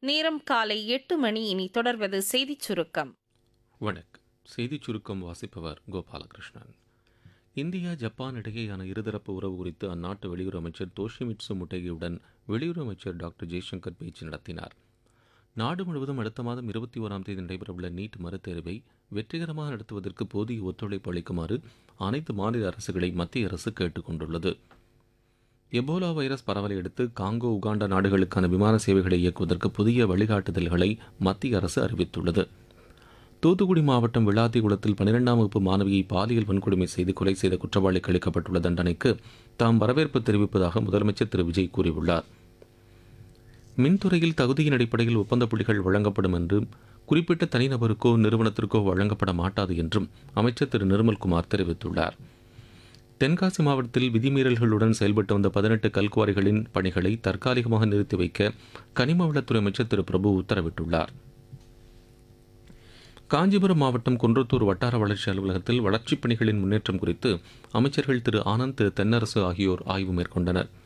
நேரம் காலை எட்டு மணி இனி தொடர்வது செய்திச் சுருக்கம் வணக்கம் செய்திச் சுருக்கம் வாசிப்பவர் கோபாலகிருஷ்ணன் இந்தியா ஜப்பான் இடையேயான இருதரப்பு உறவு குறித்து அந்நாட்டு வெளியுறவு அமைச்சர் தோஷிமிட்சு முட்டேகியுடன் வெளியுறவு அமைச்சர் டாக்டர் ஜெய்சங்கர் பேச்சு நடத்தினார் நாடு முழுவதும் அடுத்த மாதம் இருபத்தி ஓராம் தேதி நடைபெறவுள்ள நீட் மறுதேர்வை வெற்றிகரமாக நடத்துவதற்கு போதிய ஒத்துழைப்பு அளிக்குமாறு அனைத்து மாநில அரசுகளை மத்திய அரசு கேட்டுக் கொண்டுள்ளது எபோலா வைரஸ் பரவலை அடுத்து காங்கோ உகாண்டா நாடுகளுக்கான விமான சேவைகளை இயக்குவதற்கு புதிய வழிகாட்டுதல்களை மத்திய அரசு அறிவித்துள்ளது தூத்துக்குடி மாவட்டம் விளாத்திகுளத்தில் பன்னிரெண்டாம் வகுப்பு மாணவியை பாலியல் வன்கொடுமை செய்து கொலை செய்த குற்றவாளிக்கு அளிக்கப்பட்டுள்ள தண்டனைக்கு தாம் வரவேற்பு தெரிவிப்பதாக முதலமைச்சர் திரு விஜய் கூறியுள்ளார் மின்துறையில் தகுதியின் அடிப்படையில் ஒப்பந்த புள்ளிகள் வழங்கப்படும் என்றும் குறிப்பிட்ட தனிநபருக்கோ நிறுவனத்திற்கோ வழங்கப்பட மாட்டாது என்றும் அமைச்சர் திரு நிர்மல்குமார் தெரிவித்துள்ளார் தென்காசி மாவட்டத்தில் விதிமீறல்களுடன் செயல்பட்டு வந்த பதினெட்டு கல்குவாரிகளின் பணிகளை தற்காலிகமாக நிறுத்தி வைக்க கனிம வளத்துறை அமைச்சர் திரு பிரபு உத்தரவிட்டுள்ளார் காஞ்சிபுரம் மாவட்டம் குன்றத்தூர் வட்டார வளர்ச்சி அலுவலகத்தில் வளர்ச்சிப் பணிகளின் முன்னேற்றம் குறித்து அமைச்சர்கள் திரு ஆனந்த் திரு தென்னரசு ஆகியோர் ஆய்வு மேற்கொண்டனர்